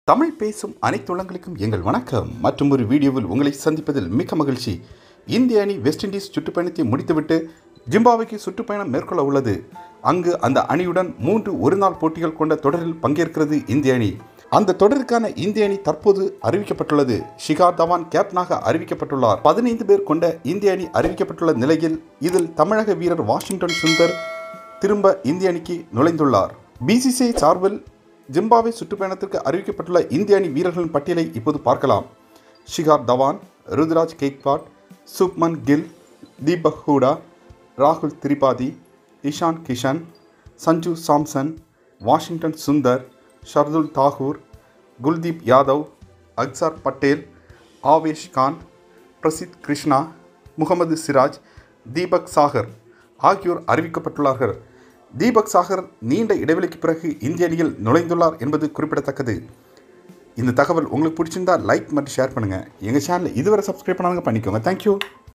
தமிழ் பேசும் அனைத்து உள்ளங்களுக்கும் எங்கள் வணக்கம் மற்றும் ஒரு வீடியோவில் உங்களை சந்திப்பதில் மிக்க மகிழ்ச்சி இந்திய அணி வெஸ்ட் இண்டீஸ் சுற்றுப்பயணத்தை முடித்துவிட்டு ஜிம்பாப்வேக்கு சுற்றுப்பயணம் மேற்கொள்ள உள்ளது அங்கு அந்த அணியுடன் மூன்று ஒருநாள் போட்டிகள் கொண்ட தொடரில் பங்கேற்கிறது இந்திய அணி அந்த தொடருக்கான இந்திய அணி தற்போது அறிவிக்கப்பட்டுள்ளது ஷிகார் தவான் கேப்டனாக அறிவிக்கப்பட்டுள்ளார் பதினைந்து பேர் கொண்ட இந்திய அணி அறிவிக்கப்பட்டுள்ள நிலையில் இதில் தமிழக வீரர் வாஷிங்டன் சுந்தர் திரும்ப இந்திய அணிக்கு நுழைந்துள்ளார் பிசிசிஐ சார்பில் ஜிம்பாப்வே சுற்றுப்பயணத்திற்கு அறிவிக்கப்பட்டுள்ள இந்திய அணி வீரர்களின் பட்டியலை இப்போது பார்க்கலாம் ஷிகார் தவான் ருத்ராஜ் கெய்க்வாட் சுப்மன் கில் தீபக் ஹூடா ராகுல் திரிபாதி இஷான் கிஷன் சஞ்சு சாம்சன் வாஷிங்டன் சுந்தர் ஷர்துல் தாகூர் குல்தீப் யாதவ் அக்சார் பட்டேல் ஆவேஷ் கான் பிரசித் கிருஷ்ணா முகமது சிராஜ் தீபக் சாகர் ஆகியோர் அறிவிக்கப்பட்டுள்ளார்கள் தீபக் சாகர் நீண்ட இடைவெளிக்கு பிறகு இந்திய அணியில் நுழைந்துள்ளார் என்பது குறிப்பிடத்தக்கது இந்த தகவல் உங்களுக்கு பிடிச்சிருந்தா லைக் மற்றும் ஷேர் பண்ணுங்கள் எங்கள் சேனலை இதுவரை சப்ஸ்கிரைப் பண்ணாங்க பண்ணிக்கோங்க தேங்க்யூ